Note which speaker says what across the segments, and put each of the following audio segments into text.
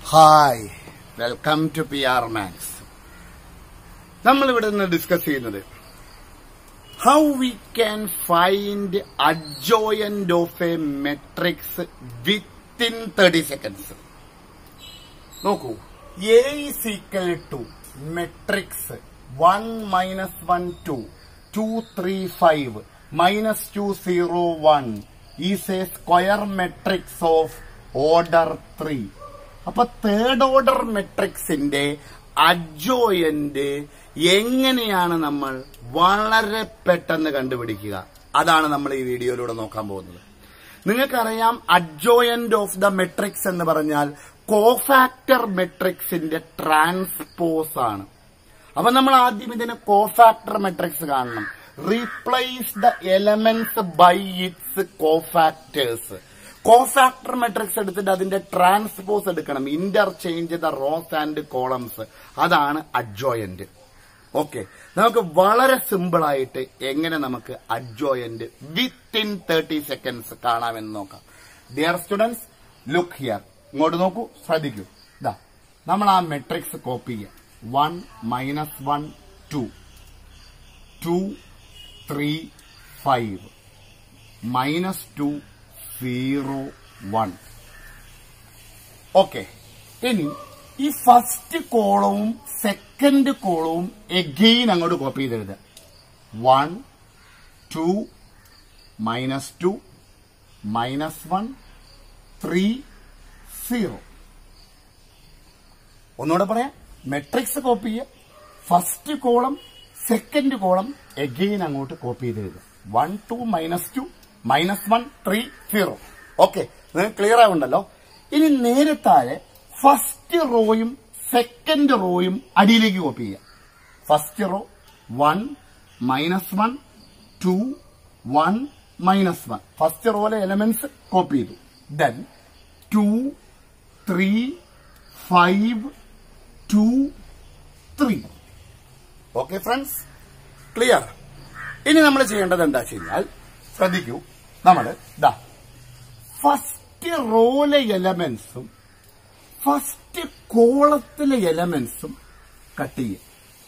Speaker 1: hi welcome to P R max നമ്മൾ ഇവിടെ നിന്ന് ഡിസ്കസ് ചെയ്യുന്നത് how we can find adjoint of a matrix within thirty seconds നോക്കൂ A is equal to matrix one minus one two two three five minus two zero one is a square matrix of order three അപ്പൊ third order മെട്രിക്സിന്റെ adjoint എങ്ങനെയാണ് നമ്മൾ വളരെ പെട്ടെന്ന് കണ്ടുപിടിക്കുക അതാണ് നമ്മൾ ഈ വീഡിയോയിലൂടെ നോക്കാൻ പോകുന്നത് നിങ്ങൾക്കറിയാം അഡ്ജോയന്റ് ഓഫ് ദ മെട്രിക്സ് എന്ന് പറഞ്ഞാൽ കോഫാക്ടർ മെട്രിക്സിന്റെ ട്രാൻസ്പോസ് ആണ് അപ്പൊ നമ്മൾ ആദ്യം ഇതിന് കോഫാക്ടർ മെട്രിക്സ് കാണണം replace the elements by its cofactors cofactor matrix എടുത്തിട്ട് അതിന്റെ ട്രാൻസ്പോസ് എടുക്കണം interchange the rows and columns അതാണ് അഡ്ജോയന്റ് ഓക്കെ നമുക്ക് വളരെ സിമ്പിൾ ആയിട്ട് എങ്ങനെ നമുക്ക് അഡ്ജോയന്റ് വിത്തിൻ തേർട്ടി സെക്കൻഡ്സ് കാണാമെന്ന് നോക്കാം ഡിയർ സ്റ്റുഡൻസ് ലുക്ക് ഹിയർ ഇങ്ങോട്ട് നോക്കൂ ശ്രദ്ധിക്കൂ ഇതാ നമ്മൾ ആ മെട്രിക്സ് കോപ്പി ചെയ്യാം one minus one two two three five minus two zero one okay ഇനി ഈ ഫസ്റ്റ് കോളവും സെക്കൻഡ് കോളവും എഗെയിൻ അങ്ങോട്ട് കോപ്പി ചെയ്തെഴുതുക one two minus two minus one three zero ഒന്നുകൂടെ പറയാം മെട്രിക്സ് കോപ്പി ചെയ്യുക first column second column again അങ്ങോട്ട് കോപ്പി ചെയ്ത് എഴുതുക one two minus two minus one three zero okay നിങ്ങൾക്ക് ക്ലിയർ ആവുണ്ടല്ലോ ഇനി നേരെ താഴെ ഫസ്റ്റ് റോയും സെക്കൻഡ് റോയും അടിയിലേക്ക് കോപ്പി ചെയ്യുക first row one minus one two one minus one first റോയിലെ എലമെന്റ്സ് കോപ്പി ചെയ്തു then two three five two three okay friends clear ഇനി നമ്മൾ ചെയ്യേണ്ടത് എന്താ കഴിഞ്ഞാൽ ശ്രദ്ധിക്കൂ നമ്മൾ ഇതാ ഫസ്റ്റ് റോയിലെ എലമെന്റ്സും ഫസ്റ്റ് കോളത്തിലെ എലമെന്റ്സും കട്ട് ചെയ്യും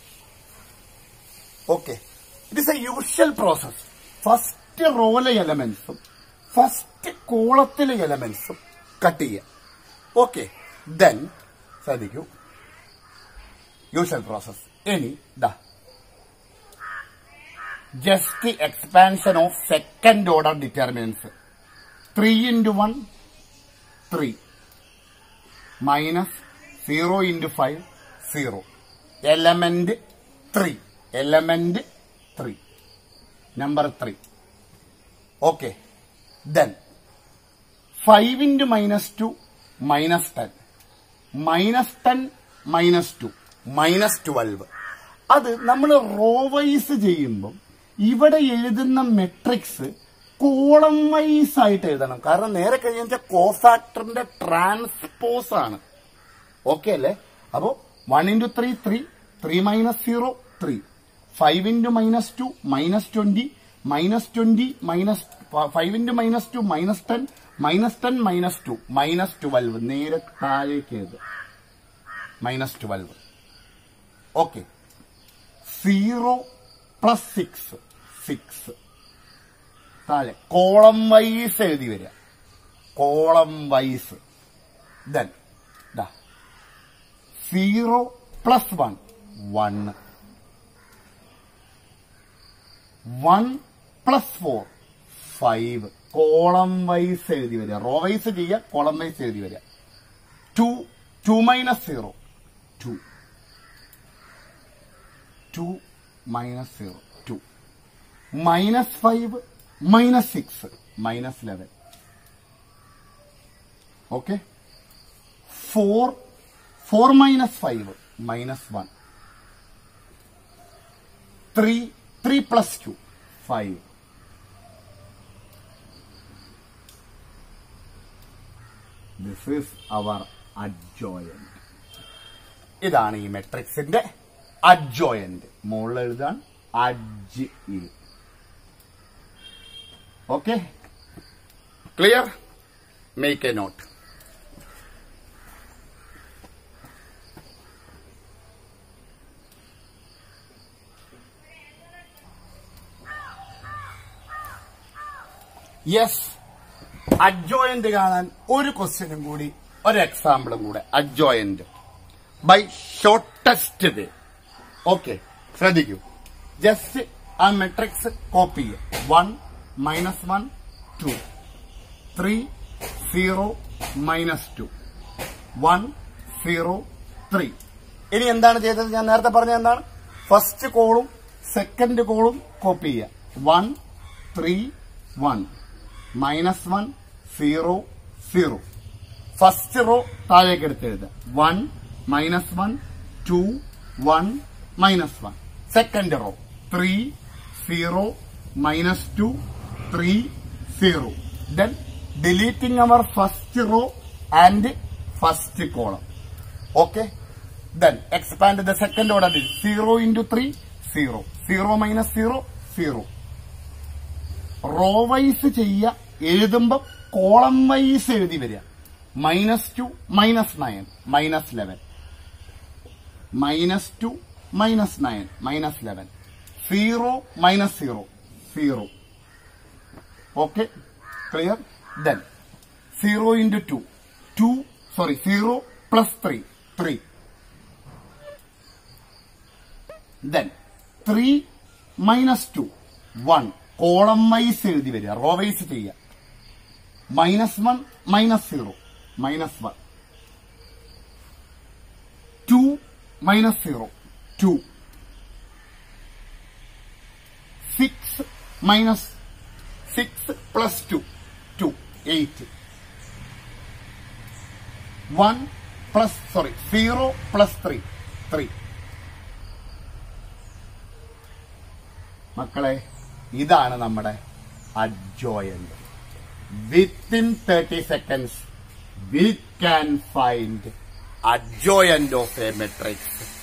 Speaker 1: okay it is a usual process first റോയിലെ എലമെന്റ്സും ഫസ്റ്റ് കോളത്തിലെ എലമെന്റ്സും കട്ട് ചെയ്യുക ഓക്കെ ദെൻ ശ്രദ്ധിക്കൂ യൂഷ്വൽ പ്രോസസ് ഇനി ദാ just expansion of second order determinants three into one three minus zero into five zero element three element three number three okay then five into minus two minus ten minus ten minus two minus twelve അത് നമ്മൾ raw vice ചെയ്യുമ്പം ഇവിടെ എഴുതുന്ന matrix column vice ആയിട്ട് എഴുതണം കാരണം നേരെ കഴിഞ്ഞ കോഫാക്ടറിന്റെ ട്രാൻസ്പോസ് ആണ് ഓക്കെ അല്ലേ അപ്പോ one into three three three minus zero three five into minus two minus twenty minus twenty minus five into minus two minus ten minus ten minus two minus twelve നേരെ താഴേക്ക് എഴുതുക minus twelve okay zero plus six six താഴെ column wise എഴുതി വരിക column wise then ദാ zero plus one one one plus four five column wise എഴുതി വരിക row wise ചെയ്യുക കോളം വൈസ് എഴുതി വരിക two two minus zero two two minus zero two minus five minus six minus eleven okay four four minus five minus one three three plus two five this is our adjoint ഇതാണ് ഈ മെട്രിക്സിന്റെ adjoint മുകളിൽ എഴുതാൻ adj ഇത് okay clear make a note yes adjoint കാണാൻ ഒരു ക്വസ്റ്റ്യനും കൂടി ഒരു എക്സാമ്പിളും കൂടെ adjoint by shortest way okay ശ്രദ്ധിക്കൂ ജസ്റ്റ് ആ മെട്രിക്സ് കോപ്പി ചെയ്യുക one minus one two three zero minus two one zero three ഇനി എന്താണ് ചെയ്തത് ഞാൻ നേരത്തെ പറഞ്ഞത് എന്താണ് ഫസ്റ്റ് കോളും സെക്കൻഡ് കോളും കോപ്പി ചെയ്യുക one three one minus one zero zero first row താഴേക്ക് എടുത്ത് എഴുതുക one minus one two one minus one second row three zero minus two three zero then deleting our first row and first column okay then expand the second order zero into three zero zero minus zero zero row wise ചെയ്യുക എഴുതുമ്പോൾ column wise എഴുതി വരിക minus two minus nine minus eleven minus two minus nine minus eleven zero minus zero zero okay clear then zero into two two sorry zero plus three three then three minus two one column wise എഴുതി വരിക row wise ചെയ്യുക minus one minus zero minus one two minus zero two six minus six plus two two eight one plus sorry zero plus three three മക്കളെ ഇതാണ് നമ്മുടെ adjoint within thirty seconds we can find adjoint of a matrix